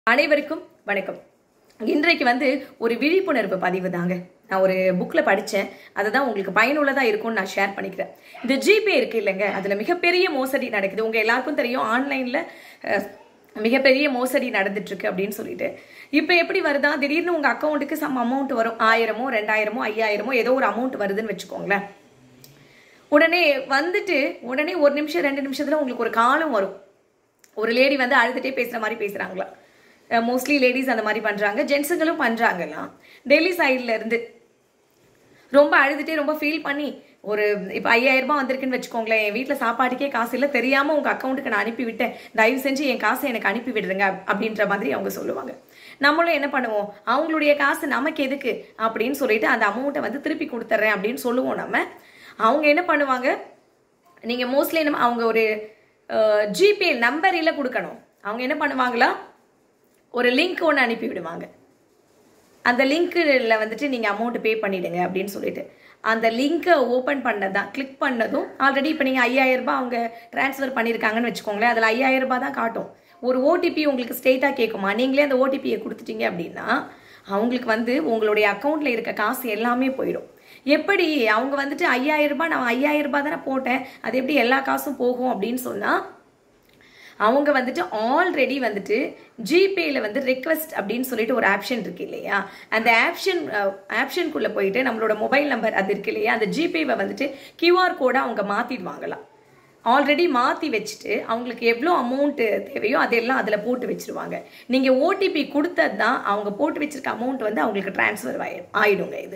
அனைவருக்கும் வணக்கம் இன்றைக்கு வந்து ஒரு விழிப்புணர்வு பதிவு தாங்க நான் ஒரு புக்கில் படித்தேன் அதுதான் உங்களுக்கு பயனுள்ளதாக இருக்கும்னு நான் ஷேர் பண்ணிக்கிறேன் இந்த ஜிபே இருக்கு இல்லைங்க அதில் மிகப்பெரிய மோசடி நடக்குது உங்கள் எல்லாருக்கும் தெரியும் ஆன்லைனில் மிகப்பெரிய மோசடி நடந்துட்டு இருக்கு அப்படின்னு சொல்லிட்டு இப்போ எப்படி வருதா திடீர்னு உங்கள் அக்கௌண்ட்டுக்கு சம் அமௌண்ட் வரும் ஆயிரமோ ரெண்டாயிரமோ ஐயாயிரமோ ஏதோ ஒரு அமௌண்ட் வருதுன்னு வச்சுக்கோங்களேன் உடனே வந்துட்டு உடனே ஒரு நிமிஷம் ரெண்டு நிமிஷத்தில் உங்களுக்கு ஒரு காலம் வரும் ஒரு லேடி வந்து அழுதுகிட்டே பேசுகிற மாதிரி பேசுகிறாங்களா மோஸ்ட்லி லேடிஸ் அந்த மாதிரி பண்ணுறாங்க ஜென்ஸுங்களும் பண்ணுறாங்கலாம் டெல்லி சைடில் இருந்து ரொம்ப அழுதுகிட்டே ரொம்ப ஃபீல் பண்ணி ஒரு இப்போ ஐயாயிரம் ரூபாய் வந்திருக்குன்னு வச்சுக்கோங்களேன் என் வீட்டில் சாப்பாட்டுக்கே காசு இல்லை தெரியாமல் உங்கள் அக்கௌண்ட்டுக்கு நான் அனுப்பி விட்டேன் தயவு செஞ்சு என் காசை எனக்கு அனுப்பி விடுறேங்க அப்படின்ற மாதிரி அவங்க சொல்லுவாங்க நம்மளும் என்ன பண்ணுவோம் அவங்களுடைய காசு நமக்கு எதுக்கு அப்படின்னு சொல்லிட்டு அந்த அமௌண்ட்டை வந்து திருப்பி கொடுத்துட்றேன் அப்படின்னு சொல்லுவோம் நம்ம அவங்க என்ன பண்ணுவாங்க நீங்கள் மோஸ்ட்லி நம்ம அவங்க ஒரு ஜிபே நம்பரில் கொடுக்கணும் அவங்க என்ன பண்ணுவாங்களா ஒரு லிங்க் ஒன்று அனுப்பி விடுவாங்க அந்த லிங்க்கில் வந்துட்டு நீங்கள் அமௌண்ட் பே பண்ணிடுங்க அப்படின்னு சொல்லிட்டு அந்த லிங்க்கை ஓப்பன் பண்ணதான் கிளிக் பண்ணதும் ஆல்ரெடி இப்போ நீங்கள் ஐயாயிரம் ரூபாய் அவங்க ட்ரான்ஸ்ஃபர் பண்ணியிருக்காங்கன்னு வச்சுக்கோங்களேன் அதில் ஐயாயிரம் ரூபாய் தான் காட்டும் ஒரு ஓடிபி உங்களுக்கு ஸ்ட்ரெயிட்டாக கேட்குமா நீங்களே அந்த ஓடிபியை கொடுத்துட்டீங்க அப்படின்னா அவங்களுக்கு வந்து உங்களுடைய அக்கௌண்ட்டில் இருக்க காசு எல்லாமே போயிடும் எப்படி அவங்க வந்துட்டு ஐயாயிரம் ரூபாய் நான் ஐயாயிரம் ரூபாய் தானே போட்டேன் அது எப்படி எல்லா காசும் போகும் அப்படின்னு சொன்னால் அவங்க வந்துட்டு ஆல்ரெடி வந்துட்டு ஜிபேயில் வந்து ரெக்வஸ்ட் அப்படின்னு சொல்லிட்டு ஒரு ஆப்ஷன் இருக்கு இல்லையா அந்த ஆப்ஷன் ஆப்ஷனுக்குள்ளே போயிட்டு நம்மளோட மொபைல் நம்பர் அது இருக்கு இல்லையா அந்த ஜிபேவை வந்துட்டு கியூஆர் கோடை அவங்க மாற்றிடுவாங்களாம் ஆல்ரெடி மாற்றி வச்சுட்டு அவங்களுக்கு எவ்வளோ அமௌண்ட்டு தேவையோ அதெல்லாம் அதில் போட்டு வச்சுருவாங்க நீங்கள் ஓடிபி கொடுத்தது தான் அவங்க போட்டு வச்சிருக்க அமௌண்ட் வந்து அவங்களுக்கு டிரான்ஸ்ஃபர் ஆயி ஆயிடுங்க இது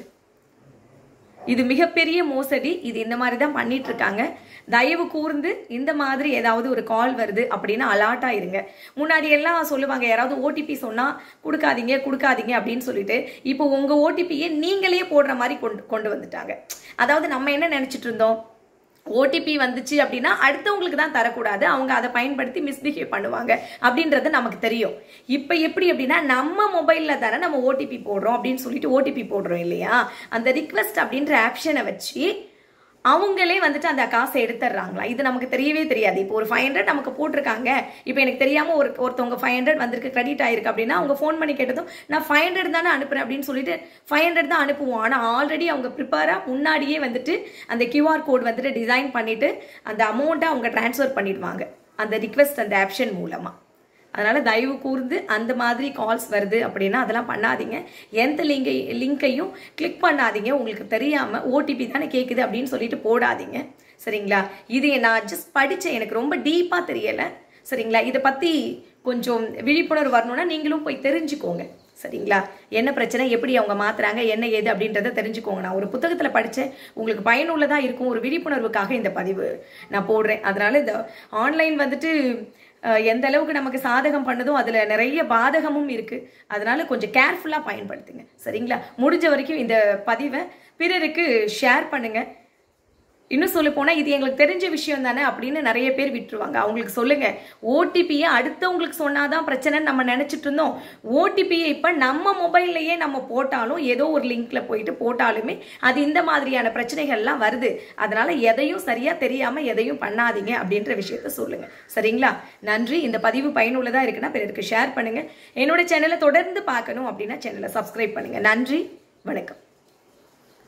இது மிகப்பெரிய மோசடி இது இந்த மாதிரி தான் பண்ணிட்டு இருக்காங்க தயவு கூர்ந்து இந்த மாதிரி ஏதாவது ஒரு கால் வருது அப்படின்னு அலாட் ஆயிருங்க முன்னாடி எல்லாம் சொல்லுவாங்க யாராவது ஓடிபி சொன்னா கொடுக்காதீங்க கொடுக்காதீங்க அப்படின்னு சொல்லிட்டு இப்போ உங்க ஓடிபியை நீங்களே போடுற மாதிரி கொண்டு கொண்டு வந்துட்டாங்க அதாவது நம்ம என்ன நினைச்சிட்டு இருந்தோம் ஓடிபி வந்துச்சு அப்படின்னா அடுத்தவங்களுக்கு தான் தரக்கூடாது அவங்க அதை பயன்படுத்தி மிஸ்பிஹேவ் பண்ணுவாங்க அப்படின்றது நமக்கு தெரியும் இப்போ எப்படி அப்படின்னா நம்ம மொபைலில் தானே நம்ம ஓடிபி போடுறோம் அப்படின்னு சொல்லிட்டு ஓடிபி போடுறோம் இல்லையா அந்த ரிக்வெஸ்ட் அப்படின்ற ஆப்ஷனை வச்சு அவங்களே வந்துட்டு அந்த காசை எடுத்துடுறாங்களா இது நமக்கு தெரியவே தெரியாது இப்போ ஒரு ஃபைவ் ஹண்ட்ரட் நமக்கு போட்டிருக்காங்க இப்போ எனக்கு தெரியாமல் ஒரு ஒருத்தவங்க ஃபைவ் ஹண்ட்ரட் வந்திருக்கு கிரெடிட் ஆயிருக்கு அப்படின்னா அவங்க ஃபோன் பண்ணி கேட்டதும் நான் ஃபைவ் ஹண்ட்ரட் தானே அனுப்புறேன் அப்படின்னு சொல்லிட்டு ஃபைவ் ஹண்ட்ரட் தான் அனுப்புவோம் ஆனால் ஆல்ரெடி அவங்க ப்ரிப்பேராக முன்னாடியே வந்துட்டு அந்த கியூஆர் கோட் வந்துட்டு டிசைன் பண்ணிட்டு அந்த அமௌண்ட்டை அவங்க டிரான்ஸ்ஃபர் பண்ணிடுவாங்க அந்த ரிக்வெஸ்ட் அந்த ஆப்ஷன் மூலமாக அதனால தயவு கூர்ந்து அந்த மாதிரி கால்ஸ் வருது அப்படின்னா அதெல்லாம் பண்ணாதீங்க எந்த லிங்கை லிங்கையும் கிளிக் பண்ணாதீங்க உங்களுக்கு தெரியாம ஓடிபி தானே கேட்குது அப்படின்னு சொல்லிட்டு போடாதீங்க சரிங்களா இது நான் ஜஸ்ட் படித்தேன் எனக்கு ரொம்ப டீப்பாக தெரியலை சரிங்களா இதை பற்றி கொஞ்சம் விழிப்புணர்வு வரணும்னா நீங்களும் போய் தெரிஞ்சுக்கோங்க சரிங்களா என்ன பிரச்சனை எப்படி அவங்க மாத்துறாங்க என்ன ஏது அப்படின்றத தெரிஞ்சுக்கோங்க நான் ஒரு புத்தகத்தில் படித்தேன் உங்களுக்கு பயனுள்ளதாக இருக்கும் ஒரு விழிப்புணர்வுக்காக இந்த பதிவு நான் போடுறேன் அதனால இந்த ஆன்லைன் வந்துட்டு எந்த அளவுக்கு நமக்கு சாதகம் பண்ணுதோ அதில் நிறைய பாதகமும் இருக்குது அதனால கொஞ்சம் கேர்ஃபுல்லாக பயன்படுத்துங்க சரிங்களா முடிஞ்ச வரைக்கும் இந்த பதிவை பிறருக்கு ஷேர் பண்ணுங்கள் இன்னும் சொல்ல போனால் இது எங்களுக்கு தெரிஞ்ச விஷயம் தானே அப்படின்னு நிறைய பேர் விட்டுருவாங்க அவங்களுக்கு சொல்லுங்க ஓடிபியை அடுத்தவங்களுக்கு சொன்னாதான் பிரச்சனைன்னு நம்ம நினைச்சிட்டு இருந்தோம் ஓடிபியை இப்போ நம்ம மொபைல்லையே நம்ம போட்டாலும் ஏதோ ஒரு லிங்க்ல போயிட்டு போட்டாலுமே அது இந்த மாதிரியான பிரச்சனைகள்லாம் வருது அதனால எதையும் சரியா தெரியாம எதையும் பண்ணாதீங்க அப்படின்ற விஷயத்த சொல்லுங்க சரிங்களா நன்றி இந்த பதிவு பயனுள்ளதா இருக்குன்னா பிறருக்கு ஷேர் பண்ணுங்க என்னோட சேனலை தொடர்ந்து பார்க்கணும் அப்படின்னா சேனலை சப்ஸ்கிரைப் பண்ணுங்க நன்றி வணக்கம்